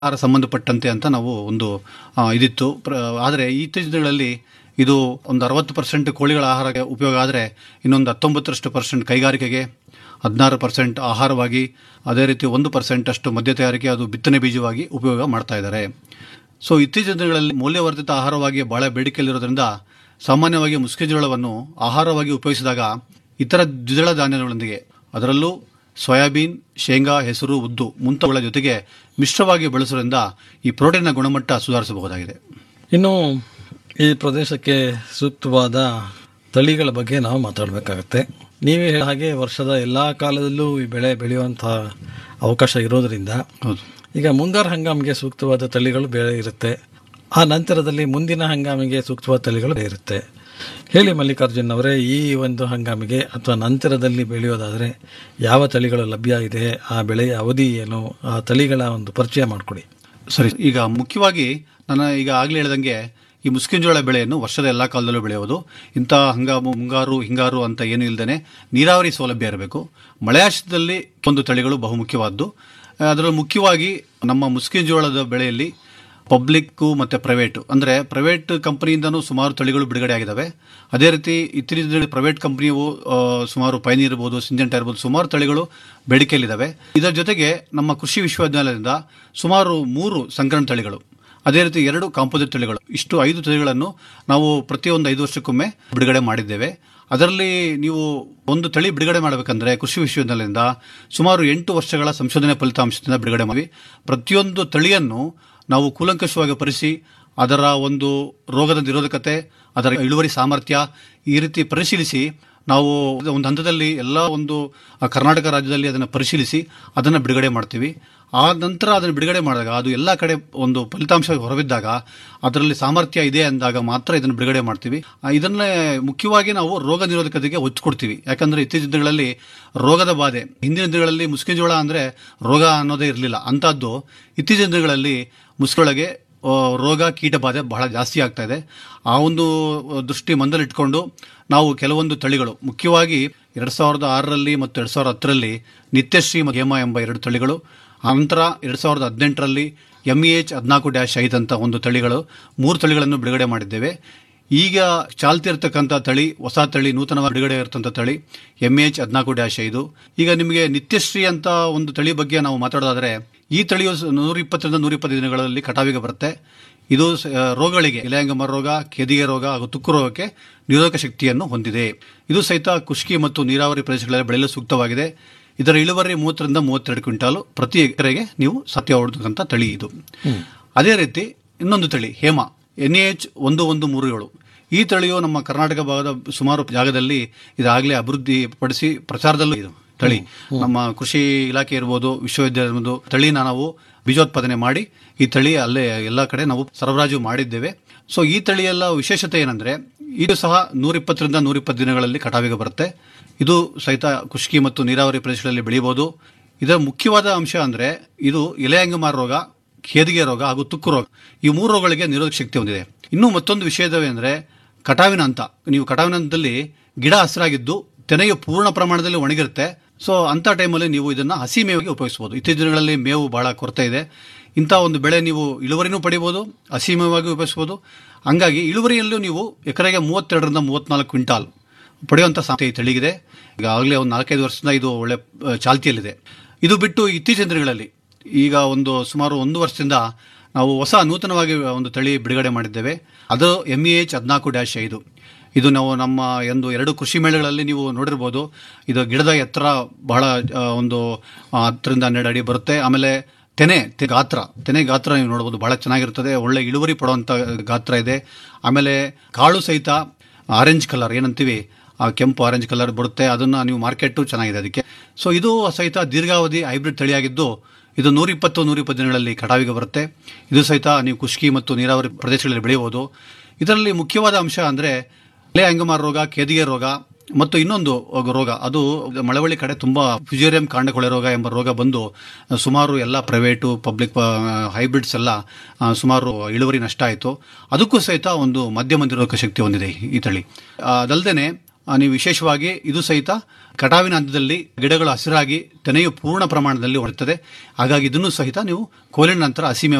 ಆಹಾರ ಸಂಬಂಧಪಟ್ಟಂತೆ ಅಂತ ನಾವು ಒಂದು ಆ, ಇದಿತ್ತು ಪ್ರ- ಆದರೆ ಇತ್ತೀಚಿನ ದಿನಗಳಲ್ಲಿ ಇದು ಒಂದು ಅರವತ್ತು ಪರ್ಸೆಂಟ್ ಕೋಳಿಗಳ ಆಹಾರಕ್ಕೆ ಉಪಯೋಗ ಆದರೆ ಇನ್ನೊಂದು ಹತ್ತೊಂಬತ್ತರಷ್ಟು ಪರ್ಸೆಂಟ್ ಕೈಗಾರಿಕೆಗೆ ಹದಿನಾರು ಪರ್ಸೆಂಟ್ ಆಹಾರವಾಗಿ ಅದೇ ರೀತಿ ಒಂದು ಪರ್ಸೆಂಟ್ ಅಷ್ಟು ಮದ್ಯ ತಯಾರಿಕೆ ಅದು ಬಿತ್ತನೆ ಬೀಜವಾಗಿ ಉಪಯೋಗ ಮಾಡ್ತಾ ಇದ್ದಾರೆ ಸೊ ಇತ್ತೀಚಿನ ದಿನಗಳಲ್ಲಿ ಮೌಲ್ಯವರ್ಧಿತ ಆಹಾರವಾಗಿ ಬಹಳ ಬೇಡಿಕೆಯಲ್ಲಿರೋದ್ರಿಂದ ಸಾಮಾನ್ಯವಾಗಿ ಮುಸ್ಕಿನ ಜೋಳವನ್ನು ಆಹಾರವಾಗಿ ಉಪಯೋಗಿಸಿದಾಗ ಇತರ ದ್ವಿದಳ ಧಾನ್ಯಗಳೊಂದಿಗೆ ಅದರಲ್ಲೂ ಸೋಯಾಬೀನ್ ಶೇಂಗಾ ಹೆಸರು ಉದ್ದು ಮುಂತಾವುಗಳ ಜೊತೆಗೆ ಮಿಶ್ರವಾಗಿ ಬಳಸೋದ್ರಿಂದ ಈ ಪ್ರೋಟೀನ್ನ ಗುಣಮಟ್ಟ ಸುಧಾರಿಸಬಹುದಾಗಿದೆ ಇನ್ನು ಈ ಪ್ರದೇಶಕ್ಕೆ ಸೂಕ್ತವಾದ ತಳಿಗಳ ಬಗ್ಗೆ ನಾವು ಮಾತಾಡಬೇಕಾಗತ್ತೆ ನೀವೇ ಹೇಳಿದ ಹಾಗೆ ವರ್ಷದ ಎಲ್ಲ ಕಾಲದಲ್ಲೂ ಈ ಬೆಳೆ ಬೆಳೆಯುವಂತಹ ಅವಕಾಶ ಇರೋದ್ರಿಂದ ಹೌದು ಈಗ ಮುಂಗಾರು ಹಂಗಾಮಿಗೆ ಸೂಕ್ತವಾದ ತಳಿಗಳು ಬೆಳೆ ಇರುತ್ತೆ ಆ ನಂತರದಲ್ಲಿ ಮುಂದಿನ ಹಂಗಾಮಿಗೆ ಸೂಕ್ತವಾದ ತಳಿಗಳು ಬೆಳೆ ಇರುತ್ತೆ ಹೇಳಿ ಮಲ್ಲಿಕಾರ್ಜುನ್ ಅವರೇ ಈ ಒಂದು ಹಂಗಾಮಿಗೆ ಅಥವಾ ನಂತರದಲ್ಲಿ ಬೆಳೆಯೋದಾದರೆ ಯಾವ ತಳಿಗಳು ಲಭ್ಯ ಇದೆ ಆ ಬೆಳೆಯ ಅವಧಿ ಏನು ಆ ತಳಿಗಳ ಒಂದು ಪರಿಚಯ ಮಾಡಿಕೊಡಿ ಸರಿ ಈಗ ಮುಖ್ಯವಾಗಿ ನಾನು ಈಗ ಆಗಲೇ ಹೇಳಿದಂಗೆ ಈ ಮುಸ್ಕಿನ ಜೋಳ ಬೆಳೆಯನ್ನು ವರ್ಷದ ಎಲ್ಲ ಕಾಲದಲ್ಲೂ ಬೆಳೆಯೋದು ಇಂಥ ಹಂಗಾಮು ಮುಂಗಾರು ಹಿಂಗಾರು ಅಂತ ಏನೂ ಇಲ್ಲದೇ ನೀರಾವರಿ ಸೌಲಭ್ಯ ಇರಬೇಕು ಮಳೆಯಾಶ್ರದಲ್ಲಿ ಒಂದು ತಳಿಗಳು ಬಹುಮುಖ್ಯವಾದ್ದು ಅದರಲ್ಲಿ ಮುಖ್ಯವಾಗಿ ನಮ್ಮ ಮುಸ್ಕಿನ ಜೋಳದ ಬೆಳೆಯಲ್ಲಿ ಪಬ್ಲಿಕ್ಕು ಮತ್ತು ಪ್ರೈವೇಟು ಅಂದರೆ ಪ್ರೈವೇಟ್ ಕಂಪನಿಯಿಂದನೂ ಸುಮಾರು ತಳಿಗಳು ಬಿಡುಗಡೆ ಆಗಿದ್ದಾವೆ ಅದೇ ರೀತಿ ಇತ್ತೀಚಿನ ಪ್ರೈವೇಟ್ ಕಂಪನಿಯು ಆ, ಸುಮಾರು ಪೈನಿ ಇರ್ಬೋದು ಸಿಂಜೆಂಟಾ ಇರ್ಬೋದು ಸುಮಾರು ತಳಿಗಳು ಬೇಡಿಕೆಯಲ್ಲಿದ್ದಾವೆ ಇದರ ಜೊತೆಗೆ ನಮ್ಮ ಕೃಷಿ ವಿಶ್ವವಿದ್ಯಾಲಯದಿಂದ ಸುಮಾರು ಮೂರು ಸಂಕರಣ ತಳಿಗಳು ಅದೇ ರೀತಿ ಎರಡು ಕಾಂಪೋಸಿಟ್ ತಳಿಗಳು ಇಷ್ಟು ಐದು ತಳಿಗಳನ್ನು ನಾವು ಪ್ರತಿಯೊಂದು ಐದು ವರ್ಷಕ್ಕೊಮ್ಮೆ ಬಿಡುಗಡೆ ಮಾಡಿದ್ದೇವೆ ಅದರಲ್ಲಿ ನೀವು ಒಂದು ತಳಿ ಬಿಡುಗಡೆ ಮಾಡಬೇಕಂದ್ರೆ ಕೃಷಿ ವಿಶ್ವವಿದ್ಯಾಲಯದಿಂದ ಸುಮಾರು ಎಂಟು ವರ್ಷಗಳ ಸಂಶೋಧನೆ ಫಲಿತಾಂಶದಿಂದ ಬಿಡುಗಡೆ ಮಾಡಿ ಪ್ರತಿಯೊಂದು ತಳಿಯನ್ನು ನಾವು ಕೂಲಂಕಷವಾಗಿ ಪರಿಸಿ ಅದರ ಒಂದು ರೋಗದ ನಿರೋಧಕತೆ ಅದರ ಇಳುವರಿ ಸಾಮರ್ಥ್ಯ ಈ ರೀತಿ ಪರಿಶೀಲಿಸಿ ನಾವು ಒಂದು ಹಂತದಲ್ಲಿ ಎಲ್ಲ ಒಂದು ಆ, ಕರ್ನಾಟಕ ರಾಜ್ಯದಲ್ಲಿ ಅದನ್ನು ಪರಿಶೀಲಿಸಿ ಅದನ್ನು ಬಿಡುಗಡೆ ಮಾಡ್ತೀವಿ ಆ ನಂತರ ಅದನ್ನು ಬಿಡುಗಡೆ ಮಾಡಿದಾಗ ಅದು ಎಲ್ಲ ಕಡೆ ಒಂದು ಫಲಿತಾಂಶ ಹೊರಬಿದ್ದಾಗ ಅದರಲ್ಲಿ ಸಾಮರ್ಥ್ಯ ಇದೆ ಅಂದಾಗ ಮಾತ್ರ ಇದನ್ನು ಬಿಡುಗಡೆ ಮಾಡ್ತೀವಿ ಆ, ಇದನ್ನೇ ಮುಖ್ಯವಾಗಿ ನಾವು ರೋಗ ನಿರೋಧಕತೆಗೆ ಒತ್ತು ಕೊಡ್ತೀವಿ ಯಾಕಂದ್ರೆ ಇತ್ತೀಚಿನ ದಿನಗಳಲ್ಲಿ ರೋಗದ ಬಾಧೆ ಹಿಂದಿನ ದಿನಗಳಲ್ಲಿ ಮುಸ್ಕಿನ ಜೋಳ ಅಂದರೆ ರೋಗ ಅನ್ನೋದೇ ಇರಲಿಲ್ಲ ಅಂಥದ್ದು ಇತ್ತೀಚಿನ ದಿನಗಳಲ್ಲಿ ಮುಸ್ಕೊಳಗೆ ಆ, ರೋಗ ಕೀಟ ಬಾಧೆ ಬಹಳ ಜಾಸ್ತಿ ಆಗ್ತಾ ಇದೆ ಆ ಒಂದು ದೃಷ್ಟಿ ಮಂದಲಿಟ್ಕೊಂಡು ನಾವು ಕೆಲವೊಂದು ತಳಿಗಳು ಮುಖ್ಯವಾಗಿ ಎರಡು ಸಾವಿರದ ಆರರಲ್ಲಿ ಮತ್ತು ಎರಡು ಸಾವಿರದ ಹತ್ತರಲ್ಲಿ ನಿತ್ಯಶ್ರೀ ಮತ್ತು ಹೇಮ ಎಂಬ ಎರಡು ತಳಿಗಳು ಅನಂತರ ಎರಡು ಸಾವಿರದ ಹದಿನೆಂಟರಲ್ಲಿ ಎಮ್ ಇ ಎಚ್ ಹದಿನಾಲ್ಕು ಡ್ಯಾಶ್ ಐದು ಅಂತ ಒಂದು ತಳಿಗಳು ಮೂರು ತಳಿಗಳನ್ನು ಬಿಡುಗಡೆ ಮಾಡಿದ್ದೇವೆ ಈಗ ಚಾಲ್ತಿ ಇರತಕ್ಕಂಥ ತಳಿ ಹೊಸ ತಳಿ ನೂತನವಾಗಿ ಬಿಡುಗಡೆ ಇರತಕ್ಕಂಥ ತಳಿ ಎಮ್ ಎಚ್ ಹದಿನಾಲ್ಕು ಡ್ಯಾಶ್ ಐದು ಈಗ ನಿಮಗೆ ನಿತ್ಯಶ್ರೀ ಅಂತ ಒಂದು ತಳಿ ಬಗ್ಗೆ ನಾವು ಮಾತಾಡೋದಾದ್ರೆ ಈ ತಳಿಯು ಸ- ನೂರ ಇಪ್ಪತ್ತರಿಂದ ನೂರ ಇಪ್ಪತ್ತು ದಿನಗಳಲ್ಲಿ ಕಟಾವಿಗೆ ಬರುತ್ತೆ ಇದು ಸ- ರೋಗಗಳಿಗೆ ಎಲೆಯಂಗಮ ರೋಗ ಕೆದಿಗೆ ರೋಗ ಹಾಗೂ ತುಕ್ಕು ರೋಗಕ್ಕೆ ನಿರೋಧಕ ಶಕ್ತಿಯನ್ನು ಹೊಂದಿದೆ ಇದು ಸಹಿತ ಖುಷ್ಕಿ ಮತ್ತು ನೀರಾವರಿ ಪ್ರದೇಶಗಳಲ್ಲಿ ಬೆಳೆಯಲು ಸೂಕ್ತವಾಗಿದೆ ಇದರ ಇಳುವರಿ ಮೂವತ್ತರಿಂದ ಮೂವತ್ತೆರಡು ಕ್ವಿಂಟಾಲು ಪ್ರತಿ ಎಕರೆಗೆ ನೀವು ಸತ್ಯ ಹೊಡೆದಕ್ಕಂಥ ತಳಿ ಇದು ಅದೇ ರೀತಿ ಇನ್ನೊಂದು ತಳಿ ಹೇಮ ಎನ್ ಎಚ್ ಒಂದು ಒಂದು ಮೂರು ಏಳು ಈ ತಳಿಯು ನಮ್ಮ ಕರ್ನಾಟಕ ಭಾಗದ ಸುಮಾರು ಜಾಗದಲ್ಲಿ ಇದಾಗಲೇ ಅಭಿವೃದ್ಧಿ ಪಡಿಸಿ ಪ್ರಚಾರದಲ್ಲೂ ಇದು ತಳಿ ನಮ್ಮ ಕೃಷಿ ಇಲಾಖೆ ಇರ್ಬೋದು ವಿಶ್ವವಿದ್ಯಾಲಯ ಇರ್ಬೋದು ತಳಿನ ನಾವು ಬೀಜೋತ್ಪಾದನೆ ಮಾಡಿ ಈ ತಳಿ ಅಲ್ಲೇ ಎಲ್ಲ ಕಡೆ ನಾವು ಸರಬರಾಜು ಮಾಡಿದ್ದೇವೆ ಸೊ ಈ ತಳಿಯೆಲ್ಲ ವಿಶೇಷತೆ ಏನಂದ್ರೆ ಇದು ಸಹ ನೂರಿಪ್ಪತ್ತರಿಂದ ನೂರಿಪ್ಪತ್ತು ದಿನಗಳಲ್ಲಿ ಕಟಾವಿಗೆ ಬರುತ್ತೆ ಇದು ಸಹಿತ ಖುಷ್ಕಿ ಮತ್ತು ನೀರಾವರಿ ಪ್ರದೇಶಗಳಲ್ಲಿ ಬೆಳೆಯಬಹುದು ಇದರ ಮುಖ್ಯವಾದ ಅಂಶ ಅಂದ್ರೆ ಇದು ಎಲೆಯಂಗಮಾರ ರೋಗ ಖೇದಿಗೆ ರೋಗ ಹಾಗೂ ತುಕ್ಕು ರೋಗ ಈ ಮೂರು ರೋಗಗಳಿಗೆ ನಿರೋಧಕ ಶಕ್ತಿ ಹೊಂದಿದೆ ಇನ್ನು ಮತ್ತೊಂದು ವಿಷಯವೇನೆಂದರೆ ಕಟಾವಿನ ಹಂತ ನೀವು ಕಟಾವಿನ ಹಂತದಲ್ಲಿ ಗಿಡ ಹಸಿರಾಗಿದ್ದು ತೆನೆಯು ಪೂರ್ಣ ಪ್ರಮಾಣದಲ್ಲಿ ಒಣಗಿರುತ್ತೆ ಸೊ ಅಂಥ ಟೈಮಲ್ಲಿ ನೀವು ಇದನ್ನ ಹಸಿ ಮೇವಿಗೆ ಉಪಯೋಗಿಸಬಹುದು ಇತ್ತೀಚಿನ ದಿನಗಳಲ್ಲಿ ಮೇವು ಬಹಳ ಕೊರತೆ ಇದೆ ಇಂಥ ಒಂದು ಬೆಳೆ ನೀವು ಇಳುವರಿನೂ ಪಡಿಬೋದು ಹಸಿ ಮೇವಾಗಿ ಉಪಯೋಗಿಸಬಹುದು ಹಂಗಾಗಿ ಇಳುವರಿಯಲ್ಲೂ ನೀವು ಎಕರೆಗೆ ಮೂವತ್ತೆರಡರಿಂದ ಮೂವತ್ನಾಲ್ಕು ಕ್ವಿಂಟಾಲ್ ಪಡೆಯುವಂಥ ಸಾಧ್ಯತೆ ಈ ತಳಿಗಿದೆ ಈಗಾಗಲೇ ಒಂದು ನಾಲ್ಕೈದು ವರ್ಷದಿಂದ ಇದು ಒಳ್ಳೆ ಆ, ಚಾಲ್ತಿಯಲ್ಲಿದೆ ಇದು ಬಿಟ್ಟು ಇತ್ತೀಚಿನ ದಿನಗಳಲ್ಲಿ ಈಗ ಒಂದು ಸುಮಾರು ಒಂದು ವರ್ಷದಿಂದ ನಾವು ಹೊಸ ನೂತನವಾಗಿ ಒಂದು ತಳಿ ಬಿಡುಗಡೆ ಮಾಡಿದ್ದೇವೆ ಅದು ಎಮ್ ಇ ಎಚ್ ಹದಿನಾಲ್ಕು ಡ್ಯಾಶ್ ಐದು ಇದು ನಾವು ನಮ್ಮ ಒಂದು ಎರಡು ಕೃಷಿ ಮೇಳಗಳಲ್ಲಿ ನೀವು ನೋಡಿರ್ಬೋದು ಇದು ಗಿಡದ ಎತ್ತರ ಬಹಳ ಆ, ಒಂದು ಆ, ಹತ್ತರಿಂದ ಹನ್ನೆರಡು ಅಡಿ ಬರುತ್ತೆ ಆಮೇಲೆ ತೆನೆ ತೆ- ಗಾತ್ರ ತೆನೆ ಗಾತ್ರ ನೀವು ನೋಡ್ಬೋದು ಬಹಳ ಚೆನ್ನಾಗಿರ್ತದೆ ಒಳ್ಳೆ ಇಳುವರಿ ಪಡುವಂಥ ಗಾತ್ರ ಇದೆ ಆಮೇಲೆ ಕಾಳು ಸಹಿತ ಆರೆಂಜ್ ಕಲರ್ ಏನಂತೀವಿ ಆ ಕೆಂಪು ಆರೆಂಜ್ ಕಲರ್ ಬರುತ್ತೆ ಅದನ್ನ ನೀವು ಮಾರ್ಕೆಟು ಚೆನ್ನಾಗಿದೆ ಅದಕ್ಕೆ ಸೊ ಇದು ಸಹಿತ ದೀರ್ಘಾವಧಿ ಹೈಬ್ರಿಡ್ ತಳಿಯಾಗಿದ್ದು ಇದು ನೂರಿಪ್ಪತ್ತು ನೂರಿಪ್ಪತ್ತು ದಿನಗಳಲ್ಲಿ ಕಟಾವಿಗೆ ಬರುತ್ತೆ ಇದು ಸಹಿತ ನೀವು ಕುಷ್ಕಿ ಮತ್ತು ನೀರಾವರಿ ಪ್ರದೇಶಗಳಲ್ಲಿ ಬೆಳೆಯಬಹುದು ಇದರಲ್ಲಿ ಮುಖ್ಯವಾದ ಅಂಶ ಅಂದರೆ ಎಲೆ ಅಂಗಮಾರ ರೋಗ ಕೆದಿಗೆ ರೋಗ ಮತ್ತು ಇನ್ನೊಂದು ರೋಗ ಅದು ಮಳವಳ್ಳಿ ಕಡೆ ತುಂಬಾ ಫ್ಯುಜೇರಿಯಂ ಕಾಂಡಕೊಳೆ ರೋಗ ಎಂಬ ರೋಗ ಬಂದು ಸುಮಾರು ಎಲ್ಲ ಪ್ರೈವೇಟು ಪಬ್ಲಿಕ್ ಹೈಬ್ರಿಡ್ಸ್ ಎಲ್ಲ ಆ, ಸುಮಾರು ಇಳುವರಿ ನಷ್ಟ ಆಯಿತು ಅದಕ್ಕೂ ಸಹಿತ ಒಂದು ಮಧ್ಯಮ ನಿರೋಧಕ ಶಕ್ತಿ ಹೊಂದಿದೆ ಈ ತಳಿ ಅದಲ್ಲದೆ ಆ, ನೀವು ವಿಶೇಷವಾಗಿ ಇದು ಸಹಿತ ಕಟಾವಿನ ಹಂತದಲ್ಲಿ ಗಿಡಗಳು ಹಸಿರಾಗಿ ತೆನೆಯು ಪೂರ್ಣ ಪ್ರಮಾಣದಲ್ಲಿ ಹೊರತದೆ ಹಾಗಾಗಿ ಇದನ್ನು ಸಹಿತ ನೀವು ಕೋಲಿನ ನಂತರ ಹಸಿ ಮೇವು